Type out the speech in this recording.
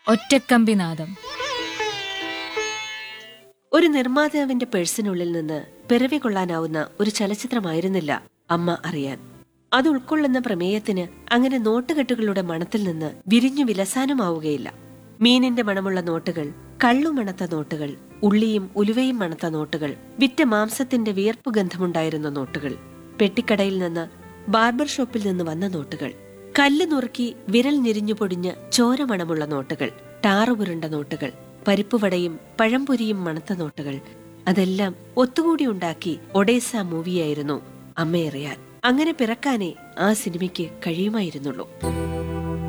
ഒറ്റക്കമ്പിനാദം ഒരു നിർമ്മാതാവിന്റെ പേഴ്സിനുള്ളിൽ നിന്ന് പിറവി കൊള്ളാനാവുന്ന ഒരു ചലച്ചിത്രമായിരുന്നില്ല അമ്മ അറിയാൻ അത് ഉൾക്കൊള്ളുന്ന പ്രമേയത്തിന് അങ്ങനെ നോട്ടുകെട്ടുകളുടെ മണത്തിൽ നിന്ന് വിരിഞ്ഞു വിലസാനുമാവുകയില്ല മീനിന്റെ മണമുള്ള നോട്ടുകൾ കള്ളു മണത്ത നോട്ടുകൾ ഉള്ളിയും ഉലുവയും മണത്ത നോട്ടുകൾ വിറ്റ മാംസത്തിന്റെ വിയർപ്പു ഗന്ധമുണ്ടായിരുന്ന നോട്ടുകൾ പെട്ടിക്കടയിൽ നിന്ന് ബാർബർ ഷോപ്പിൽ നിന്ന് വന്ന നോട്ടുകൾ കല്ല് നുറുക്കി വിരൽ ഞെരിഞ്ഞു പൊടിഞ്ഞ് ചോരമണമുള്ള നോട്ടുകൾ ടാറുപുരുണ്ട നോട്ടുകൾ പരിപ്പുവടയും പഴംപൊരിയും മണത്ത നോട്ടുകൾ അതെല്ലാം ഒത്തുകൂടി ഉണ്ടാക്കി ഒഡേസ മൂവിയായിരുന്നു അമ്മയറിയാൻ അങ്ങനെ പിറക്കാനേ ആ സിനിമയ്ക്ക് കഴിയുമായിരുന്നുള്ളൂ